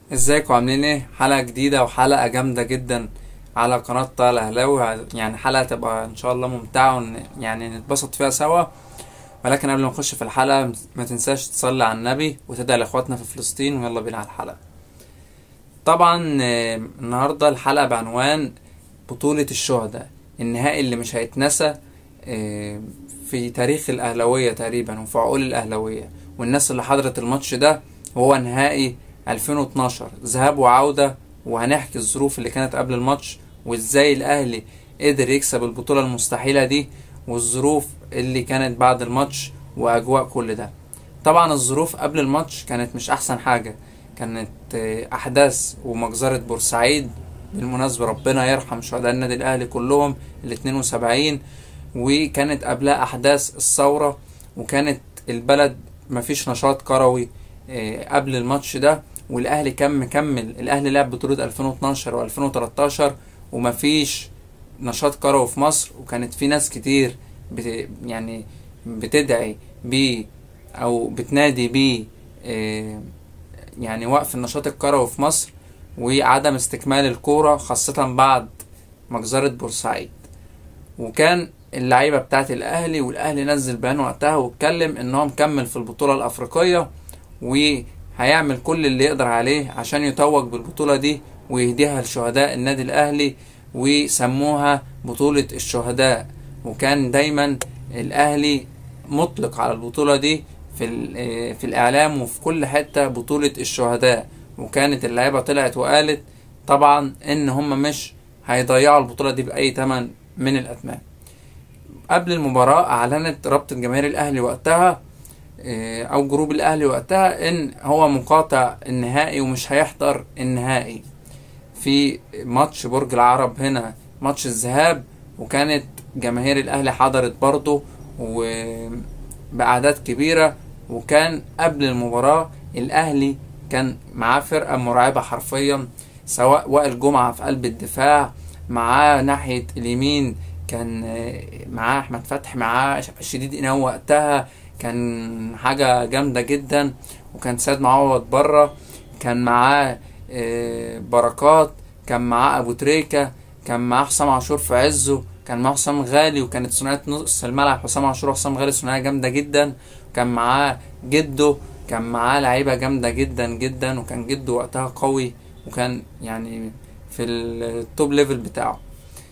ازيكم عاملين ايه حلقة جديدة وحلقة جامدة جدا على قناة طه الأهلاوي يعني حلقة تبقى ان شاء الله ممتعة ون... يعني نتبسط فيها سوا ولكن قبل ما نخش في الحلقة ما تنساش تصلي على النبي وتدعي لاخواتنا في فلسطين ويلا بينا على الحلقة طبعا آه، النهاردة الحلقة بعنوان بطولة الشهداء النهائي اللي مش هيتنسى آه، في تاريخ الأهلاوية تقريبا وفي عقول الأهلاوية والناس اللي حضرت الماتش ده هو نهائي 2012 ذهاب وعودة وهنحكي الظروف اللي كانت قبل الماتش وازاي الأهلي قدر يكسب البطولة المستحيلة دي والظروف اللي كانت بعد الماتش وأجواء كل ده طبعا الظروف قبل الماتش كانت مش أحسن حاجة كانت آه، أحداث ومجزرة بورسعيد بالمناسبة ربنا يرحم شهداء النادي الأهلي كلهم ال 72 وكانت قبلها أحداث الثورة وكانت البلد مفيش نشاط كروي آه، قبل الماتش ده والأهلي كان مكمل الأهلي لعب بطولة 2012 و2013 ومفيش نشاط كروي في مصر وكانت في ناس كتير بت يعني بتدعي بيه أو بتنادي بيه آه، يعني وقف النشاط الكروي في مصر وعدم استكمال الكورة خاصة بعد مجزرة بورسعيد وكان اللعيبة بتاعت الأهلي والأهلي نزل بيان وقتها واتكلم إن هو مكمل في البطولة الأفريقية وهيعمل كل اللي يقدر عليه عشان يتوج بالبطولة دي ويهديها لشهداء النادي الأهلي وسموها بطولة الشهداء وكان دايما الأهلي مطلق على البطولة دي في ال- آه، في الإعلام وفي كل حتة بطولة الشهداء وكانت اللعيبة طلعت وقالت طبعا إن هم مش هيضيعوا البطولة دي بأي تمن من الأثمان قبل المباراة أعلنت رابطة جماهير الأهلي وقتها آه، أو جروب الأهلي وقتها إن هو مقاطع النهائي ومش هيحضر النهائي في ماتش برج العرب هنا ماتش الذهاب وكانت جماهير الأهلي حضرت برضه وبأعداد كبيرة وكان قبل المباراة الأهلي كان معاه فرقة مرعبة حرفيا سواء وائل جمعة في قلب الدفاع معاه ناحية اليمين كان آه، معاه أحمد فتحي معاه شديد إناو وقتها كان حاجة جامدة جدا وكان سيد معوض بره كان معاه آه، بركات كان معاه أبو تريكة كان معاه حسام عاشور في عزه كان معاه حسام غالي وكانت ثنائية نص الملعب حسام عاشور وحسام غالي ثنائية جامدة جدا كان معاه جده كان معاه لعيبة جامدة جدا جدا وكان جده وقتها قوي وكان يعني في التوب ليفل بتاعه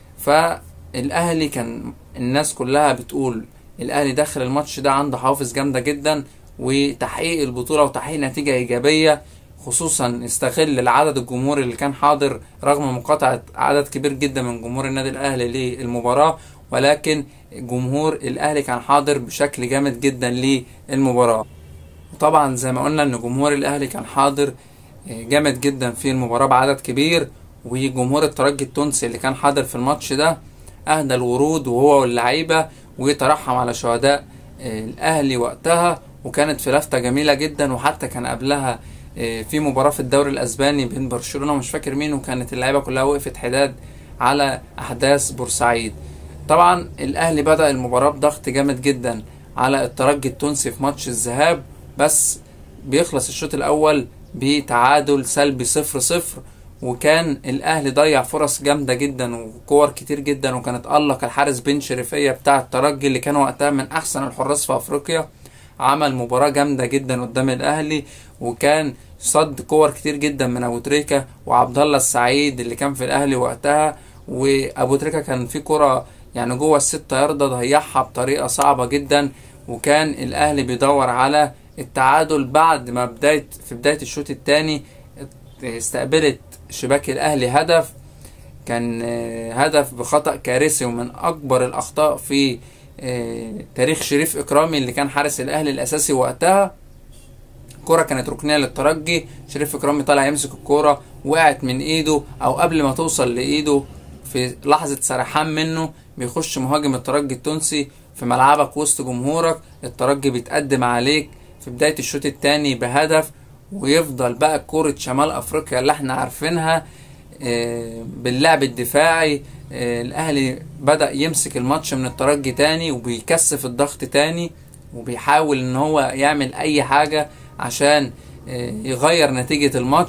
فالاهلي كان الناس كلها بتقول الاهلي داخل الماتش ده عنده حوافز جامده جدا وتحقيق البطوله وتحقيق نتيجه ايجابيه خصوصا استغل العدد الجمهوري اللي كان حاضر رغم مقاطعه عدد كبير جدا من جمهور النادي الاهلي للمباراه ولكن جمهور الاهلي كان حاضر بشكل جامد جدا للمباراه وطبعا زي ما قلنا ان جمهور الاهلي كان حاضر جامد جدا في المباراة بعدد كبير وجمهور الترجي التونسي اللي كان حاضر في الماتش ده أهدى الورود وهو واللعيبة وترحم على شهداء آه، الأهلي وقتها وكانت في لفتة جميلة جدا وحتى كان قبلها آه، في مباراة في الدوري الأسباني بين برشلونة ومش فاكر مين وكانت اللعيبة كلها وقفت حداد على أحداث بورسعيد طبعا الأهلي بدأ المباراة بضغط جامد جدا على الترجي التونسي في ماتش الذهاب بس بيخلص الشوط الأول بتعادل سلبي صفر صفر وكان الأهلي ضيع فرص جامدة جدا وكور كتير جدا وكانت ألق الحارس بن شريفية بتاع الترجي اللي كان وقتها من أحسن الحراس في أفريقيا عمل مباراة جامدة جدا قدام الأهلي وكان صد كور كتير جدا من أبو تريكة وعبد الله السعيد اللي كان في الأهلي وقتها وأبو تريكة كان في كرة يعني جوه الستة ياردة ضيعها بطريقة صعبة جدا وكان الأهلي بيدور على التعادل بعد ما بداية في بداية الشوط الثاني استقبلت شباك الأهلي هدف كان آه، هدف بخطأ كارثي ومن أكبر الأخطاء في آه، تاريخ شريف إكرامي اللي كان حارس الأهلي الأساسي وقتها الكرة كانت ركنية للترجي شريف إكرامي طالع يمسك الكرة وقعت من إيده أو قبل ما توصل لإيده في لحظة سرحان منه بيخش مهاجم الترجي التونسي في ملعبك وسط جمهورك الترجي بيتقدم عليك في بداية الشوط الثاني بهدف ويفضل بقى كرة شمال أفريقيا اللي احنا عارفينها آه، باللعب الدفاعي آه، الأهلي بدأ يمسك الماتش من الترجي تاني وبيكثف الضغط تاني وبيحاول ان هو يعمل اي حاجة عشان آه، يغير نتيجة الماتش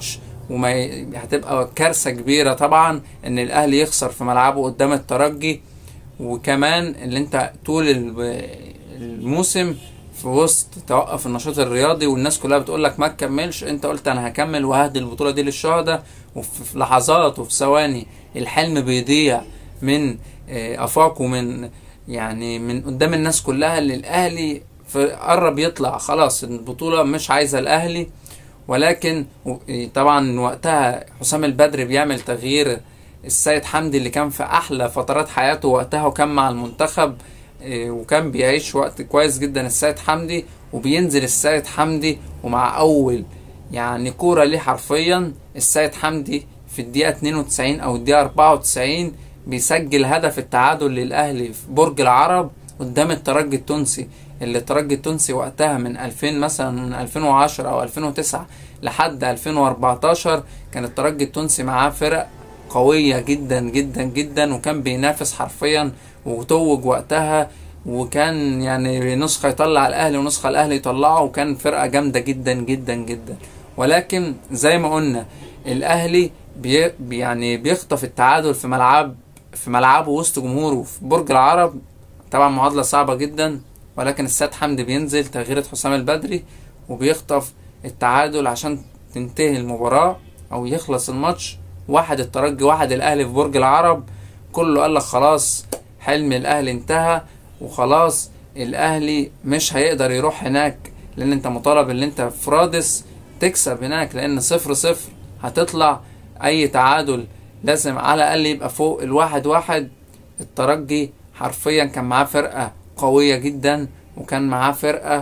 وما ي- هتبقى كارثة كبيرة طبعا ان الاهلي يخسر في ملعبه قدام الترجي وكمان اللي انت طول ال- الموسم في وسط توقف النشاط الرياضي والناس كلها بتقول لك ما تكملش انت قلت انا هكمل وهدي البطولة دي للشهداء وفي في لحظات وفي ثواني الحلم بيضيع من آه، افاق ومن يعني من قدام الناس كلها اللي الاهلي في- قرب يطلع خلاص البطولة مش عايزة الاهلي ولكن و- طبعا وقتها حسام البدري بيعمل تغيير السيد حمدي اللي كان في احلى فترات حياته وقتها وكان مع المنتخب إيه، وكان بيعيش وقت كويس جدا السيد حمدي وبينزل السيد حمدي ومع اول يعني كورة ليه حرفيا السيد حمدي في الدقيقة 92 او الدقيقة 94 بيسجل هدف التعادل للاهلي في برج العرب قدام الترجي التونسي اللي الترجي التونسي وقتها من 2000 مثلا من 2010 او 2009 لحد 2014 كان الترجي التونسي معاه فرق قوية جدا جدا جدا وكان بينافس حرفيا وتوج وقتها وكان يعني نسخة يطلع الأهلي ونسخة الأهلي يطلعه وكان فرقة جامدة جدا جدا جدا ولكن زي ما قلنا الأهلي بي يعني بيخطف التعادل في ملعب في ملعبه وسط جمهوره في برج العرب طبعا معادلة صعبة جدا ولكن السيد حمدي بينزل تغييرة حسام البدري وبيخطف التعادل عشان تنتهي المباراة أو يخلص الماتش واحد الترجي واحد الأهلي في برج العرب كله قال لك خلاص حلم الأهلي انتهى وخلاص الأهلي مش هيقدر يروح هناك لأن أنت مطالب إن أنت في رادس تكسب هناك لأن صفر صفر هتطلع أي تعادل لازم على الأقل يبقى فوق الواحد واحد الترجي حرفيا كان معاه فرقة قوية جدا وكان معاه فرقة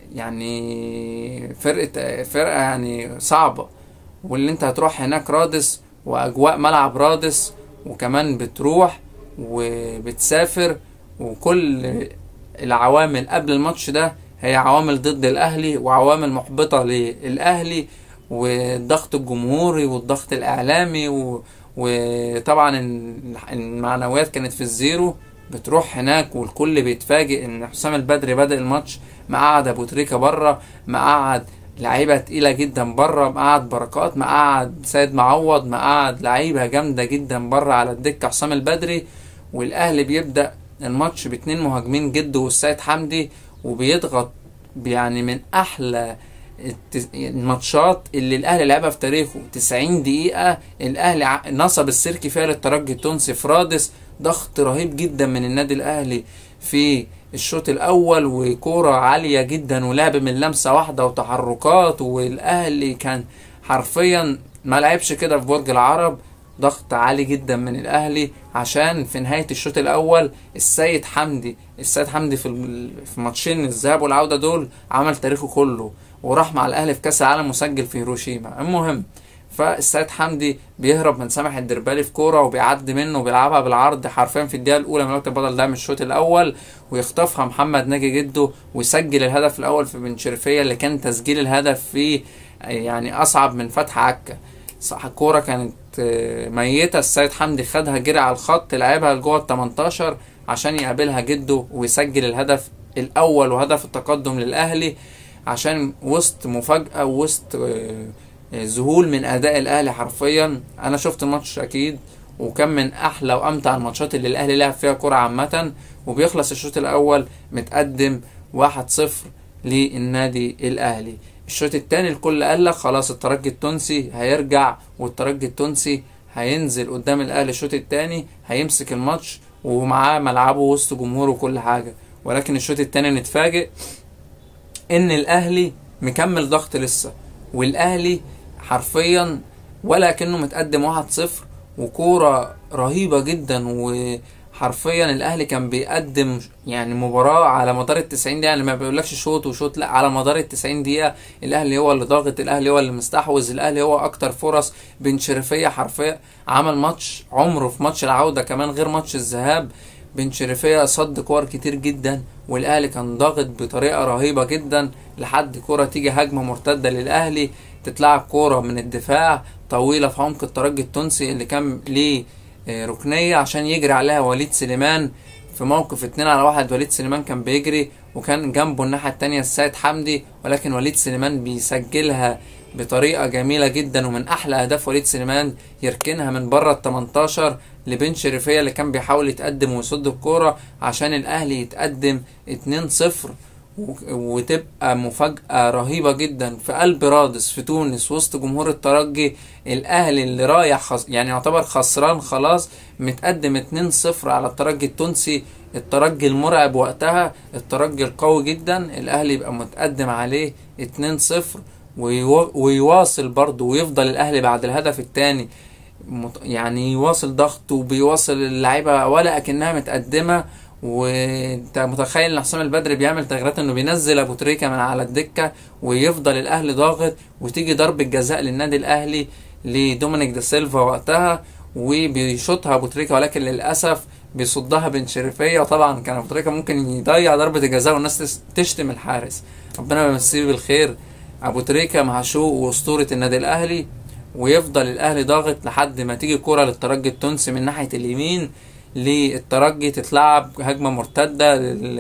يعني فرقة فرقة يعني صعبة واللي انت هتروح هناك رادس واجواء ملعب رادس وكمان بتروح وبتسافر وكل العوامل قبل الماتش ده هي عوامل ضد الاهلي وعوامل محبطة للاهلي والضغط الجمهوري والضغط الاعلامي و... وطبعا المعنويات كانت في الزيرو بتروح هناك والكل بيتفاجئ ان حسام البدري بدأ الماتش مقعد ابو تريكة بره مقعد لعيبه تقيله جدا بره مقعد بركات مقعد سيد معوض مقعد لعيبه جامده جدا بره على الدكه حسام البدري والاهلي بيبدا الماتش باتنين مهاجمين جد والسيد حمدي وبيضغط يعني من احلى التس- الماتشات اللي الاهلي لعبها في تاريخه 90 دقيقه الاهلي ع- نصب السيركي فيها للترجي التونسي في رادس ضغط رهيب جدا من النادي الاهلي في الشوط الاول وكوره عاليه جدا ولعب من لمسه واحده وتحركات والاهلي كان حرفيا ما لعبش كده في برج العرب ضغط عالي جدا من الاهلي عشان في نهايه الشوط الاول السيد حمدي السيد حمدي في ال- في ماتشين الذهاب والعوده دول عمل تاريخه كله وراح مع الاهلي في كاس العالم وسجل في هيروشيما المهم فالسيد حمدي بيهرب من سامح الدربالي في كوره وبيعدي منه وبيلعبها بالعرض حرفيا في الدقيقه الاولى من وقت البدل ده من الشوط الاول ويخطفها محمد ناجي جده ويسجل الهدف الاول في بن شريفيه اللي كان تسجيل الهدف فيه يعني اصعب من فتح عكا صح الكوره كانت آه، ميته السيد حمدي خدها جري على الخط لعبها لجوه ال 18 عشان يقابلها جده ويسجل الهدف الاول وهدف التقدم للاهلي عشان وسط مفاجاه وسط آه، ذهول من اداء الاهلي حرفيا انا شفت الماتش اكيد وكان من احلى وامتع الماتشات اللي الاهلي لعب فيها كرة عامة وبيخلص الشوط الاول متقدم 1-0 للنادي الاهلي الشوط التاني الكل قال لك خلاص الترجي التونسي هيرجع والترجي التونسي هينزل قدام الاهلي الشوط التاني هيمسك الماتش ومعاه ملعبه وسط جمهوره وكل حاجة ولكن الشوط التاني نتفاجئ ان الاهلي مكمل ضغط لسه والاهلي حرفيا ولا كأنه متقدم 1-0 وكورة رهيبة جدا وحرفيا الاهلي كان بيقدم يعني مباراة على مدار ال 90 دقيقة يعني ما بيقولكش شوط وشوط لا على مدار ال 90 دقيقة الاهلي هو اللي ضاغط الاهلي هو اللي مستحوذ الاهلي هو اكتر فرص بن شريفية حرفيا عمل ماتش عمره في ماتش العودة كمان غير ماتش الذهاب بن شريفية صد كور كتير جدا والاهلي كان ضاغط بطريقة رهيبة جدا لحد كرة تيجي هجمة مرتدة للاهلي تتلعب كورة من الدفاع طويلة في عمق الترجي التونسي اللي كان ليه آه، ركنية عشان يجري عليها وليد سليمان في موقف اتنين على واحد وليد سليمان كان بيجري وكان جنبه الناحية التانية السيد حمدي ولكن وليد سليمان بيسجلها بطريقة جميلة جدا ومن أحلى أهداف وليد سليمان يركنها من بره ال 18 لبن شريفية اللي كان بيحاول يتقدم ويصد الكورة عشان الأهلي يتقدم 2-0 وتبقى مفاجأة رهيبة جدا في قلب رادس في تونس وسط جمهور الترجي الأهلي اللي رايح خص... يعني يعتبر خسران خلاص متقدم 2-0 على الترجي التونسي الترجي المرعب وقتها الترجي القوي جدا الأهلي يبقى متقدم عليه 2-0 ويو... ويواصل برضه ويفضل الأهلي بعد الهدف الثاني مت... يعني يواصل ضغطه وبيواصل اللعيبة ولا أكنها متقدمة وانت متخيل ان حسام البدري بيعمل تغييرات انه بينزل ابو تريكه من على الدكه ويفضل الاهلي ضاغط وتيجي ضربه جزاء للنادي الاهلي لدومينيك دا سيلفا وقتها وبيشوطها ابو تريكه ولكن للاسف بيصدها بن شريفيه وطبعا كان ابو تريكه ممكن يضيع ضربه الجزاء والناس تشتم الحارس ربنا يمسيه بالخير ابو تريكه معشوق واسطوره النادي الاهلي ويفضل الاهلي ضاغط لحد ما تيجي كرة للترجي التونسي من ناحيه اليمين للترجي تتلعب هجمه مرتده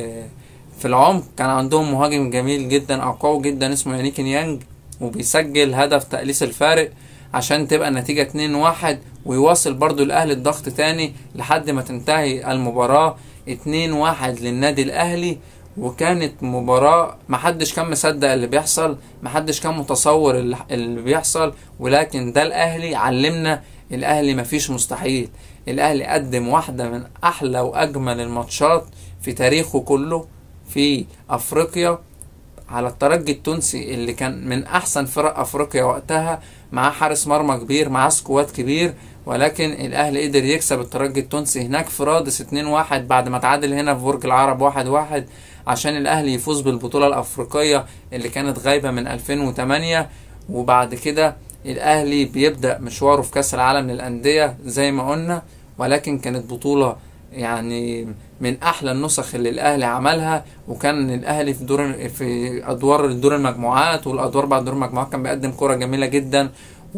في العمق كان عندهم مهاجم جميل جدا او قوي جدا اسمه يانيك نيانج وبيسجل هدف تقليص الفارق عشان تبقى النتيجة 2 واحد ويواصل برضو الأهلي الضغط تاني لحد ما تنتهي المباراة 2 واحد للنادي الأهلي وكانت مباراة محدش كان مصدق اللي بيحصل محدش كان متصور اللي بيحصل ولكن ده الأهلي علمنا الأهلي مفيش مستحيل الأهلي قدم واحدة من أحلى وأجمل الماتشات في تاريخه كله في أفريقيا على الترجي التونسي اللي كان من أحسن فرق أفريقيا وقتها معاه حارس مرمى كبير معاه سكواد كبير ولكن الأهلي قدر يكسب الترجي التونسي هناك في رادس 2-1 بعد ما تعادل هنا في برج العرب 1-1 عشان الأهلي يفوز بالبطولة الأفريقية اللي كانت غايبة من 2008 وبعد كده الأهلي بيبدأ مشواره في كأس العالم للأندية زي ما قلنا ولكن كانت بطولة يعني من احلى النسخ اللي الاهلي عملها وكان الاهلي في دور في ادوار دور المجموعات والادوار بعد دور المجموعات كان بيقدم كرة جميلة جدا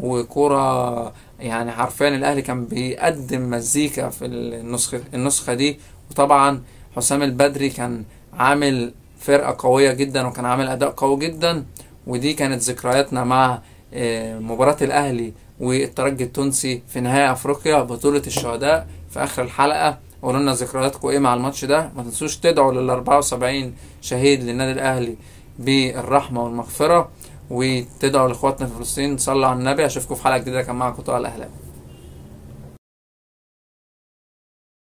وكرة يعني حرفيا الاهلي كان بيقدم مزيكا في النسخة النسخة دي وطبعا حسام البدري كان عامل فرقة قوية جدا وكان عامل اداء قوي جدا ودي كانت ذكرياتنا مع مباراة الاهلي والترجي التونسي في نهائي افريقيا بطولة الشهداء في اخر الحلقة قولوا لنا ذكرياتكم ايه مع الماتش ده ما تنسوش تدعوا لل 74 شهيد للنادي الاهلي بالرحمة والمغفرة وتدعوا لاخواتنا في فلسطين صلوا على النبي اشوفكم في حلقة جديدة كان معكم طه الاهلاوي